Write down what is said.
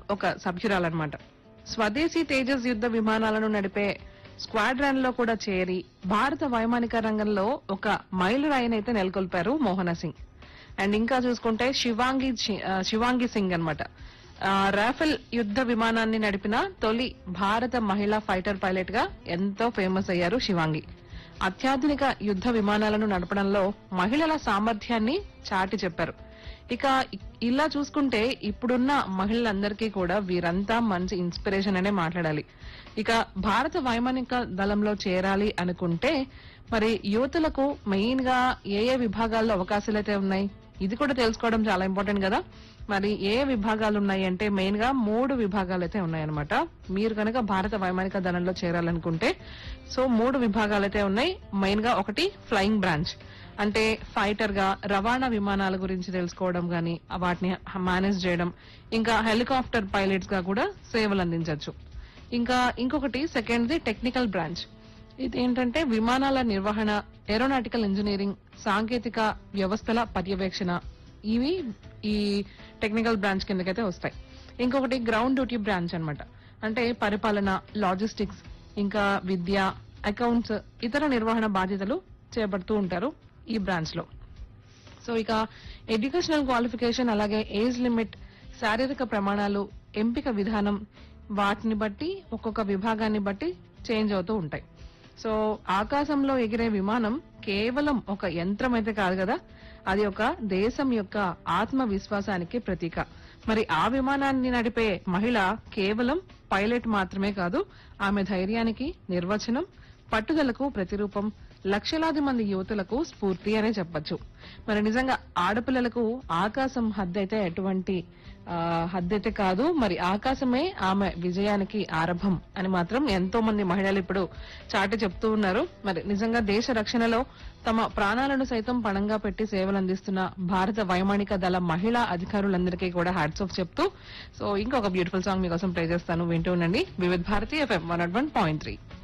ఒక సభ్యురాలన్నమాట స్వదేశీ తేజస్ యుద్ధ విమానాలను నడిపే స్క్వాడ్రన్ లో కూడా చేరి భారత వైమానిక రంగంలో ఒక మైలురాయినైతే నెలకొల్పారు మోహన సింగ్ అండ్ ఇంకా చూసుకుంటే శివాంగి చి- ఆ, శివాంగి సింగ్ అనమాట రాఫెల్ యుద్ధ విమానాన్ని నడిపిన తొలి భారత మహిళా ఫైటర్ పైలట్ గా ఎంతో ఫేమస్ అయ్యారు శివాంగి అత్యాధునిక యుద్ధ విమానాలను నడపడంలో మహిళల సామర్థ్యాన్ని చాటి చెప్పారు ఇక ఇ- ఇలా చూసుకుంటే ఇప్పుడున్న మహిళలందరికీ కూడా వీరంతా మంచి ఇన్స్పిరేషన్ అనే మాట్లాడాలి ఇక భారత వైమానిక దళంలో చేరాలి అనుకుంటే మరి యువతులకు మెయిన్ గా ఏ ఏ విభాగాల్లో అవకాశాలు అయితే ఉన్నాయి ఇది కూడా తెలుసుకోవడం చాలా ఇంపార్టెంట్ కదా మరి ఏ విభాగాలు ఉన్నాయి అంటే మెయిన్ గా మూడు విభాగాలు అయితే ఉన్నాయన్నమాట మీరు కనుక భారత వైమానిక దళంలో చేరాలనుకుంటే సో మూడు విభాగాలు అయితే ఉన్నాయి మెయిన్ గా ఒకటి ఫ్లయింగ్ బ్రాంచ్ అంటే ఫైటర్ గా రవాణా విమానాల గురించి తెలుసుకోవడం గానీ వాటిని మేనేజ్ చేయడం ఇంకా హెలికాప్టర్ పైలట్స్ గా కూడా సేవలు అందించవచ్చు ఇంకా ఇంకొకటి సెకండ్ ది టెక్నికల్ బ్రాంచ్ ఇది ఏంటంటే విమానాల నిర్వహణ ఏరోనాటికల్ ఇంజనీరింగ్ సాంకేతిక వ్యవస్థల పర్యవేక్షణ ఇవి ఈ టెక్నికల్ బ్రాంచ్ కిందకైతే వస్తాయి ఇంకొకటి గ్రౌండ్ డ్యూటీ బ్రాంచ్ అన్నమాట అంటే పరిపాలన లాజిస్టిక్స్ ఇంకా విద్య అకౌంట్స్ ఇతర నిర్వహణ బాధ్యతలు చేపడుతూ ఉంటారు ఈ బ్రాంచ్ లో సో ఇక ఎడ్యుకేషనల్ క్వాలిఫికేషన్ అలాగే ఏజ్ లిమిట్ శారీరక ప్రమాణాలు ఎంపిక విధానం వాటిని బట్టి ఒక్కొక్క విభాగాన్ని బట్టి చేంజ్ అవుతూ ఉంటాయి సో ఆకాశంలో ఎగిరే విమానం కేవలం ఒక యంత్రం అయితే కాదు కదా అది ఒక దేశం యొక్క ఆత్మవిశ్వాసానికి ప్రతీక మరి ఆ విమానాన్ని నడిపే మహిళ కేవలం పైలట్ మాత్రమే కాదు ఆమె ధైర్యానికి నిర్వచనం పట్టుదలకు ప్రతిరూపం లక్షలాది మంది యువతులకు స్ఫూర్తి అనే చెప్పొచ్చు మరి నిజంగా ఆడపిల్లలకు ఆకాశం హద్దైతే ఎటువంటి ఆ, హద్దైతే కాదు మరి ఆకాశమే ఆమె విజయానికి ఆరంభం అని మాత్రం ఎంతో మంది మహిళలు ఇప్పుడు చాటి చెప్తూ ఉన్నారు మరి నిజంగా దేశ రక్షణలో తమ ప్రాణాలను సైతం పణంగా పెట్టి సేవలు అందిస్తున్న భారత వైమానిక దళ మహిళా అధికారులందరికీ కూడా హ్యాట్స్ ఆఫ్ చెప్తూ సో ఇంకొక బ్యూటిఫుల్ సాంగ్ మీకోసం ప్లే చేస్తాను వింటూ ఉండండి Vividh Bharati FM one one point three